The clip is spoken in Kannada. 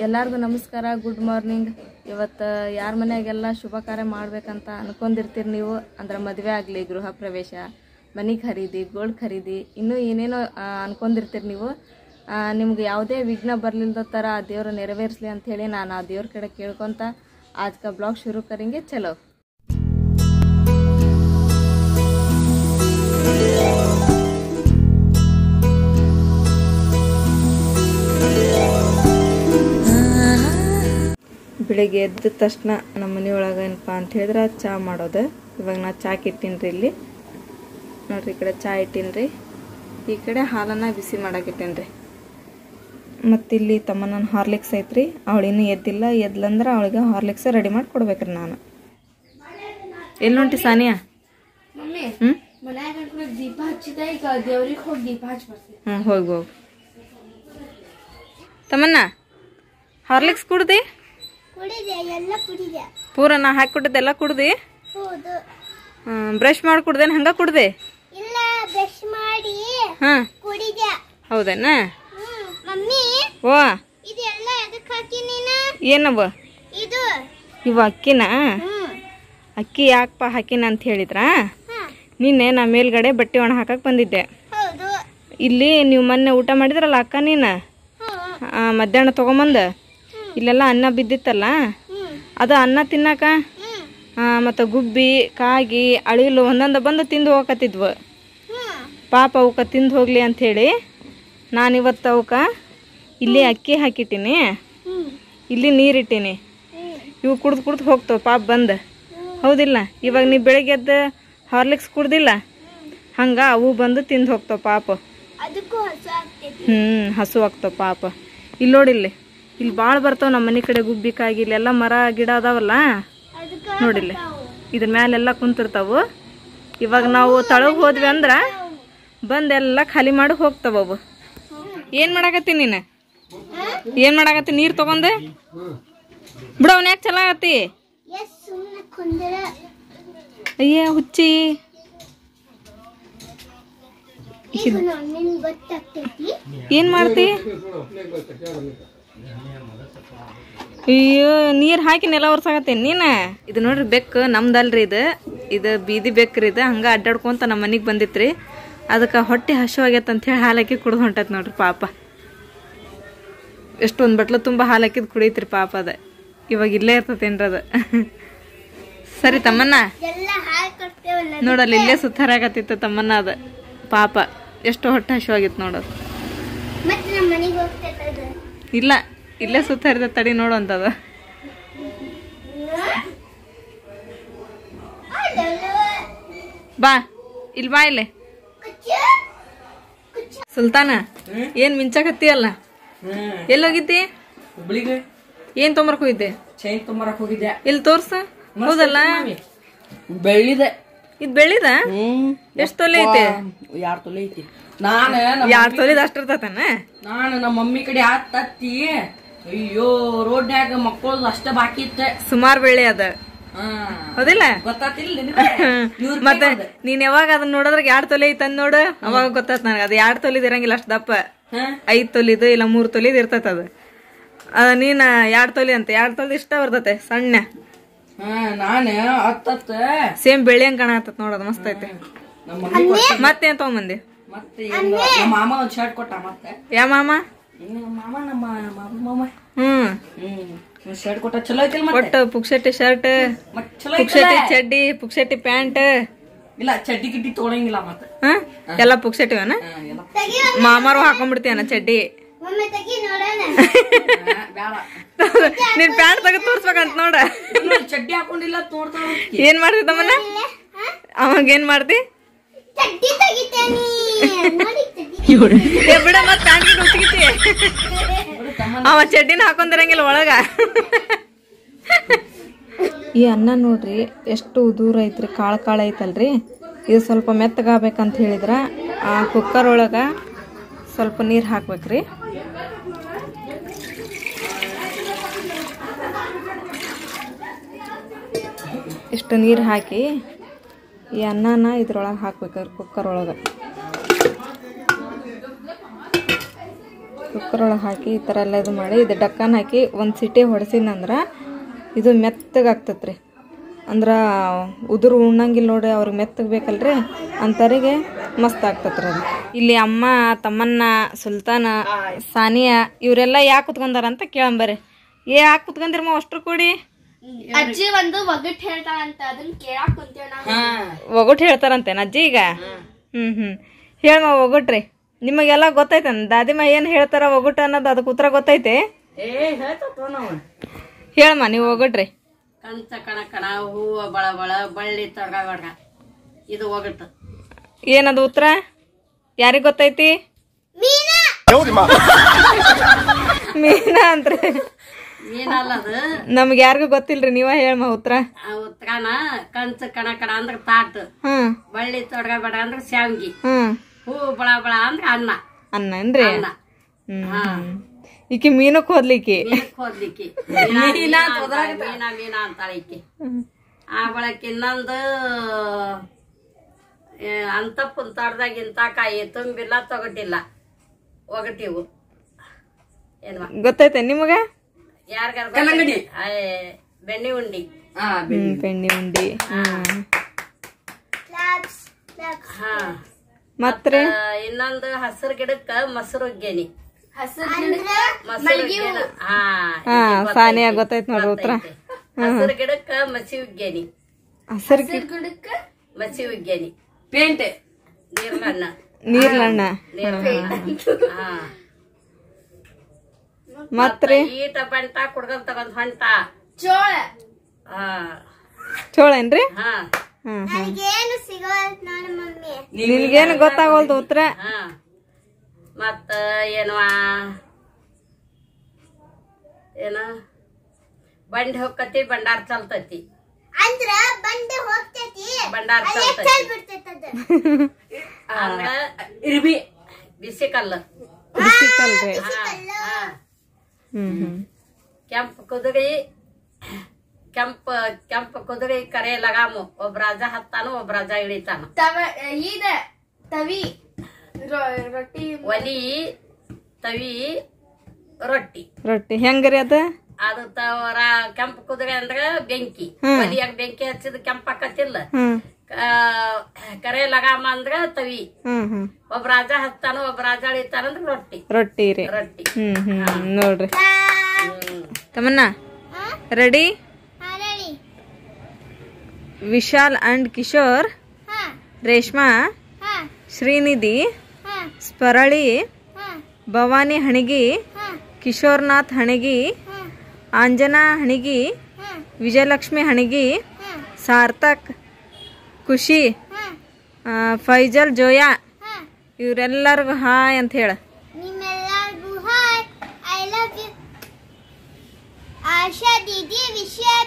ಎಲ್ಲರಿಗೂ ನಮಸ್ಕಾರ ಗುಡ್ ಮಾರ್ನಿಂಗ್ ಇವತ್ತು ಯಾರ ಮನೆಯಾಗೆಲ್ಲ ಶುಭ ಕಾರ್ಯ ಮಾಡ್ಬೇಕಂತ ಅನ್ಕೊಂಡಿರ್ತೀರಿ ನೀವು ಅಂದ್ರೆ ಮದುವೆ ಆಗಲಿ ಗೃಹ ಪ್ರವೇಶ ಮನೆ ಖರೀದಿ ಗೋಲ್ಡ್ ಖರೀದಿ ಇನ್ನೂ ಏನೇನೋ ಆ, ಅನ್ಕೊಂಡಿರ್ತೀರಿ ನೀವು ಆ, ನಿಮ್ಗೆ ಯಾವುದೇ ವಿಘ್ನ ಬರಲಿಲ್ಲದ ಥರ ಆ ದೇವರು ನೆರವೇರಿಸಲಿ ಅಂಥೇಳಿ ನಾನು ಆ ದೇವ್ರ ಕಡೆ ಕೇಳ್ಕೊತ आज का ब्लॉग शुरू करेंगे चलो ಬೆಳಿಗ್ಗೆ ಎದ್ದ ತಕ್ಷಣ ನಮ್ಮ ಮನೆಯೊಳಗೆ ಏನಪ್ಪ ಅಂತ ಹೇಳಿದ್ರೆ ಚಹಾ ಮಾಡೋದು ಇವಾಗ ನಾ ಚಹಾ ಇಟ್ಟೀನಿ ಇಲ್ಲಿ ನೋಡ್ರಿ ಈ ಕಡೆ ಚಹಾ ಇಟ್ಟೀನಿ ಈ ಕಡೆ ಹಾಲನ್ನು ಬಿಸಿ ಮಾಡಾಕಿಟ್ಟೀನಿ ರೀ ಮತ್ತಿಲ್ಲಿ ತಮ್ಮ ನನ್ನ ಹಾರ್ಲಿಕ್ಸ್ ಐತ್ರಿ ಅವಳು ಇನ್ನೂ ಎದ್ದಿಲ್ಲ ಎದ್ಲಂದ್ರೆ ಅವಳಿಗೆ ಹಾರ್ಲಿಕ್ಸ್ ರೆಡಿ ಮಾಡಿ ಕೊಡ್ಬೇಕ್ರಿ ನಾನು ಎಲ್ಲಿ ಹೊಂಟಿ ಸಾನಿಯಾ ಮಮ್ಮಿ ಹ್ಞೂ ಮನ್ಯಾಗ ಗಂಟ್ಲು ದೀಪ ಹಚ್ಚಿದೆ ಈಗ ದೇವ್ರಿಗೆ ಹೋಗಿ ದೀಪ ಹಚ್ಚಿ ಬರ್ತೀನಿ ಹ್ಞೂ ಹೋಗಿ ಹೋಗಿ ತಮ್ಮನ್ನ ಹಾರ್ಲಿಕ್ಸ್ ಕುಡ್ದಿ ಕುಡಿದೆ ಎಲ್ಲ ಕುಡಿದೆ ಪೂರ ನಾ ಹಾಕಿ ಕೊಟ್ಟಿದ್ದೆಲ್ಲ ಕುಡ್ದಿ ಹೌದು ಬ್ರಷ್ ಮಾಡಿ ಕುಡ್ದೇನು ಹಂಗೆ ಕುಡ್ದೆ ಇಲ್ಲ ಬ್ರಷ್ ಮಾಡಿ ಹಾಂ ಕುಡಿದೆ ಹೌದೇನ ಹ್ಮ್ ಮಮ್ಮಿ ಓ ಇದೆಲ್ಲ ಎದಕ್ಕೆ ಹಾಕಿ ನೀನ ಏನವ ಇದು ಇವ ಅಕ್ಕಿನ ಹ್ಮ್ ಅಕ್ಕಿ ಯಾಕಪ್ಪ ಹಾಕಿನ ಅಂತ ಹೇಳಿದ್ರಾ ಹಾ ನಿನ್ನೆ ನಾ ಮೇಲ್ಗಡೆ ಬಟ್ಟೆ ಒಣ ಹಾಕಕ್ಕೆ ಬಂದಿದ್ದೆ ಹೌದು ಇಲ್ಲಿ ನೀವು ಮೊನ್ನೆ ಊಟ ಮಾಡಿದ್ರಲ್ಲ ಅಕ್ಕ ನೀನು ಹ್ಮ್ ಆ, ಮಧ್ಯಾಹ್ನ ತೊಗೊಂಬಂದು ಇಲ್ಲೆಲ್ಲ ಅನ್ನ ಬಿದ್ದಿತ್ತಲ್ಲ ಹ್ಮ್ ಅದು ಅನ್ನ ತಿನ್ನಕ ಹ್ಮ್ ಮತ್ತು ಗುಬ್ಬಿ ಕಾಗಿ ಅಳಿಲು ಒಂದೊಂದು ಬಂದು ತಿಂದು ಹೋಗಕತ್ತಿದ್ವು ಹ್ಮ್ ಪಾಪ ಅವಕ್ಕೆ ತಿಂದು ಹೋಗ್ಲಿ ಅಂಥೇಳಿ ನಾನಿವತ್ತು ಅವಕ್ಕೆ ಇಲ್ಲಿ ಅಕ್ಕಿ ಹಾಕಿಟ್ಟಿನಿ ಹ್ಮ್ ಇಲ್ಲಿ ನೀರಿಟ್ಟೀನಿ ಹ್ಮ್ ಇವು ಕುಡ್ದು ಕುಡ್ದು ಹೋಗ್ತಾವ ಪಾಪ ಬಂದು ಹೌದಿಲ್ಲ ಇವಾಗ ನೀವು ಬೆಳಿಗ್ಗೆ ಎದ್ದು ಹಾರ್ಲಿಕ್ಸ್ ಕುಡ್ದಿಲ್ಲ ಹಂಗೆ ಅವು ಬಂದು ತಿಂದು ಹೋಗ್ತಾವ ಪಾಪ ಅದಕ್ಕೂ ಹೊಸ ಆಗ್ತೈತಿ ಹ್ಞೂ ಹಸು ಆಗ್ತಾವ ಪಾಪ ಇಲ್ಲಿ ನೋಡಿಲ್ಲಿ ಇಲ್ಲಿ ಭಾಳ ಬರ್ತಾವ ನಮ್ಮ ಮನೆ ಕಡೆ ಗುಬ್ಬಿಕಾಗಿ ಇಲ್ಲೆಲ್ಲ ಮರ ಗಿಡ ಅದಾವಲ್ಲ ಅದಕ್ಕೆ ನೋಡಿಲ್ಲಿ ಇದ್ರ ಮ್ಯಾಲೆಲ್ಲ ಕುಂತಿರ್ತಾವು ಇವಾಗ ನಾವು ತಳಗ್ ಹೋದ್ವಿ ಅಂದ್ರ ಬಂದೆಲ್ಲ ಖಾಲಿ ಮಾಡಿ ಹೋಗ್ತಾವ ಅವು ಏನ್ ಮಾಡಾಕತ್ತಿ ನೀನು ಏನ್ ಮಾಡಾಕತ್ತಿ ನೀರ್ ತಗೊಂಡೆ ಬಿಡ ಅವ್ನ ಯಾಕೆ ಚಲಾಗತ್ತಿ ಎಸ್ ಸುಮ್ಮನೆ ಕುಂದರ ಅಯ್ಯ ಹುಚ್ಚಿ ಈಗ ನಿನ್ ಗೊತ್ತಾಗ್ತೈತಿ ಏನ್ ಮಾಡ್ತಿ ಅಯ್ಯೋ ನೀರ್ ಹಾಕಿ ನೆಲ ಒರ್ಸಾಕತ್ತೇನ್ ನೀನ ಇದು ನೋಡ್ರಿ ಬೆಕ್ಕು ನಮ್ದಲ್ರಿ ಇದು ಇದು ಬೀದಿ ಬೆಕ್ಕ್ರಿ ಇದು ಹಂಗ ಅಡ್ಡಾಡ್ಕೊಂತ ನಮ್ಮ ಮನಿಗ್ ಬಂದಿತ್ರಿ ಅದಕ್ಕೆ ಹೊಟ್ಟೆ ಹಸು ಆಗೈತೆ ಅಂತ ಹೇಳಿ ಹಾಲು ಹಾಕಿ ಕುಡ್ದು ಹೊಂಟತ್ ನೋಡ್ರಿ ಪಾಪ ಎಷ್ಟೊಂದು ಬಟ್ಲು ತುಂಬ ಹಾಲು ಹಾಕಿದ್ ಕುಡಿತ್ರಿ ಪಾಪ ಅದ ಇವಾಗ ಇಲ್ಲೇ ಇರ್ತತೇನ್ರಿ ಅದು ಸರಿ ತಮ್ಮನ್ನ ಎಲ್ಲ ಹಾಳು ಕೊಡ್ತೇವಲ್ಲ ನೋಡಲ್ಲ ಇಲ್ಲೇ ಸುತ್ತಾರಾಗತ್ತಿತ್ತು ತಮ್ಮನ್ನ ಅದ ಪಾಪ ಎಷ್ಟು ಹೊಟ್ಟೆ ಹಸು ಆಗಿತ್ತು ನೋಡೋದು ಮತ್ತೆ ನಮ್ಮ ಮನೆಗೆ ಹೋಗ್ತೈತೆ ಅದು ಇಲ್ಲ ಇಲ್ಲೇ ಸುತ್ತ ಹರಿದ ತಡಿ ನೋಡು ಅಂತದ ಬಾ ಇಲ್ಲಿ ಬಾ ಇಲ್ಲಿ ಸುಲ್ತಾನ ಏನ್ ಮಿಂಚಾಕತ್ತಿ ಅಲ್ಲ ಎಲ್ಲೋಗಿದ್ದಿ ಹುಬ್ಳಿಗೆ ಏನ್ ತೊಂಬರ್ಕ್ ಹೋಗಿದ್ದೆ ಚೈನ್ ತೊಂಬರಕ್ ಹೋಗಿದ್ದೆ ಇಲ್ಲಿ ತೋರ್ಸ ಹೌದಲ್ಲ ಬೆಳ್ಳಿದೆ ಇದ್ ಬೆಳ್ಳಿದ ಎಷ್ಟ್ ತೊಲೆ ಐತೆ ಯಾರ್ ತೊಲೆ ಐತಿ ನಾನ ಯಾರ್ ತೊಲಿದ ಅಷ್ಟಿರ್ತತನ ನಾನು ನಮ್ಮ ಮಮ್ಮಿ ಕಡೆ ಆತ್ ತತ್ತಿ ಅಯ್ಯೋ ರೋಡ್ನ್ಯಾಗ ಮಕ್ಕಳದು ಅಷ್ಟ ಬಾಕಿ ಇತ್ತ ಸುಮಾರ್ ಬೆಳ್ಳಿ ಅದ ಹಾ ಹೌದಿಲ್ಲ ಗೊತ್ತಾತಿಲ್ಲ ನಿನಗೆ? ನೂರ್ ರೂಪಾಯಿ ಮತ್ತೆ ಕೊಡ್ದೆ. ನೀನ್ ಯಾವಾಗ ಅದನ್ನ ನೋಡಿದ್ರ ಎರಡ್ ತೊಲೆ ಐತಂದ್ ನೋಡು ಅವಾಗ ಗೊತ್ತಾತ್ ನನಗ ಅದು ಎರಡ್ ತೊಲಿದ್ ಇರಂಗಿಲ್ಲ ಅಷ್ಟ್ ದಪ್ಪ ಹಾ? ಐದ್ ತೊಲಿದು ಇಲ್ಲ ಮೂರ್ ತೊಲಿದ್ ಇರ್ತೈತ ಅದು ಅದ ನೀನ್ ಎರಡ್ ತೊಲಿ ಅಂತ ಎರಡ್ ತೊಲಿದ್ ಇಷ್ಟ ಬರ್ತತೆ ಸಣ್ಣ ಹಾ ನಾನ ಹತ್ತತ್ತ ಸೇಮ್ ಬೆಳ್ಳಿ ಹಂಗ್ ಕಾಣತತ್ ನೋಡೋದು ಮಸ್ತ್ ಐತೆ ನಮ್ಮ ಮಮ್ಮಿ ಕೊಟ್ಟ ಮತ್ತೇನ್ ತಗೊಂಬಂದಿ ಮತ್ತೆ ಏನು ನಮ್ಮ ಮಾಮ ಒಂದ್ ಶರ್ಟ್ ಕೊಟ್ಟ ಮತ್ತೆ ಯಾ ಮಾಮ ಇನ್ನು ನಮ್ಮ ಮಾಮ ನಮ್ಮ ಮಾಮ ಮಾಮ ಹ್ಮ್ ಹ್ಮ್ ಶರ್ಟ್ ಕೊಟ್ಟ ಚಲೋ ಐತಿಲ್ ಮತ್ತೆ ಒಟ್ಟು ಪುಕ್ಷಟ್ಟಿ ಶರ್ಟ್ ಮತ್ ಚಲೋ ಐತಲ್ಲ? ಪುಕ್ಷಟ್ಟಿ ಚಡ್ಡಿ ಪುಕ್ಷಟ್ಟಿ ಪ್ಯಾಂಟ್ ಇಲ್ಲ ಚಡ್ಡಿ ಗಿಡ್ಡಿ ತೊಗೊಳಂಗಿಲ್ಲ ಮತ್ತೆ ಹ ಎಲ್ಲ ಪುಕ್ಷಟಿವನ ಹಾ, ಎಲ್ಲ ಮಾಮಾರು ಹಾಕೊಂಡ್ಬಿಡ್ತೀಯನ ಚಡ್ಡಿ ಒಮ್ಮೆ ತೆಗಿ ನೋಡೋಣ ಹಾ, ಬ್ಯಾಡ ನೀನ್ ಪ್ಯಾಂಟ್ ತೆಗೆದು ತೋರ್ಸ್ಬೇಕಂತ ನೋಡ ಇನ್ನು ಚಡ್ಡಿ ಹಾಕೊಂಡಿಲ್ಲ ತೋರ್ತಾಳ ಏನ್ ಮಾಡ್ತಿ ತಮ್ಮನ್ನ ಅವಾಗ ಏನ್ ಮಾಡ್ತಿ ಚಡ್ಡಿ ತೆಗಿತೇನಿ ನೋಡಿ ತೆಗಿ ಏ ಬಿಡ ಮತ್ ಪ್ಯಾಂಟ್ ಗಿಟ್ ಉಚ್ಚಿಗಿತಿ ಅವ ಚಡ್ಡಿನ ಹಾಕೊಂದಿರಂಗಿಲ್ಲ ಒಳಗ ಈ ಅನ್ನ ನೋಡ್ರಿ ಎಷ್ಟು ದೂರ ಐತ್ರಿ ಕಾಳು ಕಾಳು ಐತಲ್ರಿ ಇದು ಸ್ವಲ್ಪ ಮೆತ್ತಗಾಗಬೇಕಂತ ಹೇಳಿದ್ರ ಆ ಕುಕ್ಕರ್ ಒಳಗ ಸ್ವಲ್ಪ ನೀರು ಹಾಕ್ಬೇಕ್ರಿ ಇಷ್ಟು ನೀರು ಹಾಕಿ ಈ ಅನ್ನನ ಇದ್ರೊಳಗೆ ಹಾಕ್ಬೇಕ್ರಿ ಕುಕ್ಕರ್ ಒಳಗೆ ಕುಕ್ಕರ್ ಒಳಗೆ ಹಾಕಿ ಈ ಥರ ಎಲ್ಲ ಇದು ಮಾಡಿ ಇದು ಡಕ್ಕನ್ ಹಾಕಿ ಒಂದು ಸಿಟಿ ಹೊಡೆಸಿದ್ನಂದ್ರೆ ಇದು ಮೆತ್ತಗೆ ಆಗ್ತತ್ರಿ ಅಂದ್ರೆ ಉದುರು ಉಣ್ಣಂಗಿಲ್ಲ ನೋಡಿ ಅವ್ರಿಗೆ ಮೆತ್ತಗೆ ಬೇಕಲ್ರಿ ಅಂಥವ್ರಿಗೆ ಮಸ್ತ್ ಆಗ್ತತ್ರಿ ಅದು ಇಲ್ಲಿ ಅಮ್ಮ ತಮ್ಮನ್ನ ಸುಲ್ತಾನ ಸಾನಿಯಾ ಇವರೆಲ್ಲ ಯಾಕೆ ಕುತ್ಕೊಂಡಾರ ಅಂತ ಕೇಳಂಬರಿ ಏ ಯಾಕೆ ಕುತ್ಕೊಂದಿರಮ್ಮ ಅಷ್ಟ್ರು ಕೂಡಿ ಅಜ್ಜಿ ಒಂದು ಒಗಟ್ ಹೇಳ್ತಾಳಂತ ಅದನ್ನ ಕೇಳಾಕ್ ಕುಂತೇವ್ ನಾವು ಒಗಟು ಹೇಳ್ತಾರಂತೇನ ಅಜ್ಜಿ ಈಗ ಹ್ಞೂ ಹ್ಞೂ ಹೇಳಮ್ಮ ಒಗಟ್ರಿ ನಿಮಗೆಲ್ಲ ಗೊತ್ತೈತೇನು ದಾದಿಮ ಏನು ಹೇಳ್ತಾರ ಒಗಟು ಅನ್ನೋದು ಅದಕ್ಕೆ ಉತ್ತರ ಗೊತ್ತೈತೆ ಏ ಹೇಳ್ತಾವ ನಾವು ಹೇಳಮ್ಮ ನೀವು ಒಗಟ್ರಿ ಕಂಚ ಕಣ ಕಣ ಹೂವ ಬಳ ಬಳ ಬಳ್ಳಿ ತೊಡಗ ಬಡ್ಗ ಇದು ಒಗಟು ಏನದು ಉತ್ತರ ಯಾರಿಗೆ ಗೊತ್ತೈತಿ ಮೀನಾ ಅಂತ್ರಿ ಏನಲ್ಲ ಅದು ನಮ್ಗೆ ಯಾರಿಗೂ ಗೊತ್ತಿಲ್ರಿ ನೀವ ಹೇಳಮ್ಮ ಉತ್ತರ ಆ ಉತ್ಕಣ ಕಂಚ ಕಣ ಕಣ ಅಂದ್ರ ತಾಟ್ ಹ್ಮ್ ಬಳ್ಳಿ ತೊಡಗ ಬಡ ಅಂದ್ರ ಶಾವ್ಗಿ ಹ್ಮ್ ಹೂ ಬಳ ಬಳ ಅಂದ್ರ ಅನ್ನ ಅನ್ನ ಏನ್ರಿ ಅನ್ನ ಹ್ಮ್ ಹಾ ಈಕಿ ಮೀನಕ್ ಹೋದ್ಲಿಕ್ಕಿ ಮೀನಕ್ ಹೋದ್ಲಿಕ್ಕಿ ಮೀನಾ ಮೀನಾ ಅಂತಾಳೆ, ಮೀನಾ ಮೀನಾ ಅಂತಾಳೆ ಈಕಿ ಆ ಬಳಕ ಇನ್ನೊಂದು ಏ, ಅಂತ ಪುಂತಾಡ್ದಾಗ ಇಂತ ಕಾಯಿ ತುಂಬಿಲ್ಲ ತೊಗಟಿಲ್ಲ ಒಗಟಿವು ಏನ್ವಾ ಗೊತ್ತೈತೆ ನಿಮಗ ಯಾರ್ಗಾರ ಕಲ್ಲಂಗಡಿ ಬೆಣ್ಣೆ ಉಂಡಿ ಹ್ಮ್ ಬೆಣ್ಣೆ ಉಂಡಿ ಹ್ಮ್ ಹಾ ಮತ್ರಿ ಆ, ಇನ್ನೊಂದು ಹಸಿರು ಗಿಡಕ್ಕ ಮೊಸರು ಉಗ್ಗೇನಿ ಹಸಿರು ಮೊಸರು ಗಿಡ ಹಾ ಹಾ ಸಾನಿಯಾ ಗೊತ್ತೈತ್ ನೋಡ್ರಿ ಉತ್ತರ ಹಸಿರು ಗಿಡಕ್ಕ ಮಸಿ ಉಗ್ಗೇನಿ ಹಸರ್ ಗಿಡಕ್ಕ ಮಸಿ ಉಗ್ಗೇನಿ ಪೇಂಟ್ ನೀರ್ಲಣ್ಣ ನೀರ್ಲಣ್ಣ ಹಾ ಮತ್ರಿ ಈಟ ಬಂಟ ಕುಡ್ಕೊಂಡ್ ತಗೊಂಡ್ ಹೊಂಟ ಚೋಳ ಹಾ ಚೋಳ ಏನ್ರಿ ಹಾ ಹ್ಮ್ ನನಗೇನು ಸಿಗೋದ್ ನೋಡು ಮಮ್ಮಿ ನಿನ್ಗೇನು ಗೊತ್ತಾಗೋಲ್ದು ಉತ್ತರ ಹಾ ಮತ್ತ ಏನವಾ ಏನ ಬಂಡಿ ಹೊಕ್ಕತಿ ಬಂಡಾರ ಚಲ್ತತಿ ಅಂದ್ರ ಬಂದೆ ಹೋಗ್ತೈತಿ ಬಂಡಾರ ಚಲ್ತತಿ ಬಿಡ್ತೈತದ ಅಂದ್ರ ಇರ್ಬಿ ಬಿಸಿ ಕಲ್ಲು ಬಿಸಿಕಲ್ರಿ ಹಾ ಹಾ ಹ್ಮ್ ಹ್ಮ್ ಕೆಂಪು ಕುದುರೆ ಕೆಂಪ ಕೆಂಪ ಕುದುರೆ ಕರೆ ಲಗಾಮು ಒಬ್ಬ ರಾಜ ಹತ್ತಾನು ಒಬ್ಬ ರಾಜ ಇಳಿತಾನು ತವ ಇದ ತವಿ ರೊ- ರೊಟ್ಟಿ ಒಲಿ ತವಿ ರೊಟ್ಟಿ ರೊಟ್ಟಿ ಹೆಂಗ್ರಿ ಅದ ಅದು ತವರ ಕೆಂಪು ಕುದುರೆ ಅಂದ್ರ ಬೆಂಕಿ ಹ್ಮ್. ಒಲಿಯಾಗ ಬೆಂಕಿ ಹಚ್ಚಿದ ಕೆಂಪ ಆಕತಿಲ್ಲ ಹ್ಮ್ ಕರೆ ಲಗಾಮ ಅಂದ್ರ ತವಿ ಹ್ಮ್ ಹ್ಮ್ ಒಬ್ಬ ರಾಜ ಹತ್ತಾನು ಒಬ್ಬ ರಾಜ ಇಳಿತಾನಂದ್ರ ರೊಟ್ಟಿ ರೊಟ್ಟಿ ರೀ ರೊಟ್ಟಿ ಹ್ಮ್ ಹ್ಮ್ ನೋಡ್ರಿ ಹ್ಮ್ ತಮ್ಮನ್ನ ರೆಡಿ ವಿಶಾಲ್ ಅಂಡ್ ಕಿಶೋರ್ ರೇಷ್ಮಾ ಶ್ರೀನಿಧಿ ಸ್ಪರಳಿ ಭವಾನಿ ಹಣಿಗಿ ಕಿಶೋರ್ನಾಥ್ ಹಣಿಗಿ ಆಂಜನಾ ಹಣಿಗಿ ವಿಜಯಲಕ್ಷ್ಮಿ ಹಣಿಗಿ ಸಾರ್ಥಕ್ ಖುಷಿ ಆ, ಫೈಜಲ್ ಜೋಯಾ ಇವರೆಲ್ಲರಿಗೂ ಹಾಯ್ ಅಂತ ಹೇಳ ನಿಮ್ಮೆಲ್ಲರಿಗೂ hi I love you Asha Didi ವಿಷಯ